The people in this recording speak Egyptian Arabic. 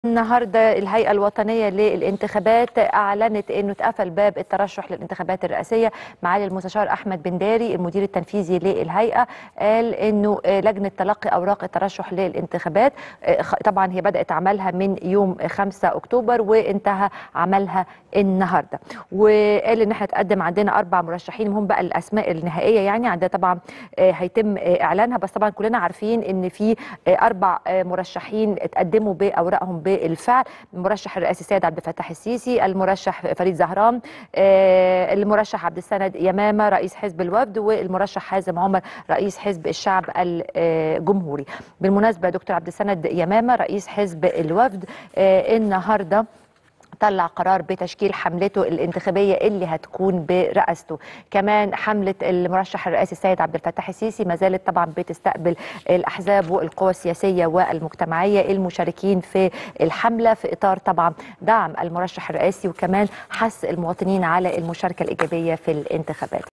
النهارده الهيئه الوطنيه للانتخابات اعلنت انه اتقفل باب الترشح للانتخابات الرئاسيه معالي المستشار احمد بن داري المدير التنفيذي للهيئه قال انه لجنه تلقي اوراق الترشح للانتخابات طبعا هي بدات عملها من يوم 5 اكتوبر وانتهى عملها النهارده وقال ان احنا تقدم عندنا اربع مرشحين هم بقى الاسماء النهائيه يعني عندنا طبعا هيتم اعلانها بس طبعا كلنا عارفين ان في اربع مرشحين اتقدموا باوراقهم بالفعل المرشح الرئاسي السيد عبد الفتاح السيسي المرشح فريد زهران المرشح عبد السند يمامه رئيس حزب الوفد والمرشح حازم عمر رئيس حزب الشعب الجمهوري بالمناسبه دكتور عبد السند يمامه رئيس حزب الوفد النهارده طلع قرار بتشكيل حملته الانتخابيه اللي هتكون برئاسته كمان حمله المرشح الرئاسي السيد عبد الفتاح السيسي ما زالت طبعا بتستقبل الاحزاب والقوى السياسيه والمجتمعيه المشاركين في الحمله في اطار طبعا دعم المرشح الرئاسي وكمان حث المواطنين على المشاركه الايجابيه في الانتخابات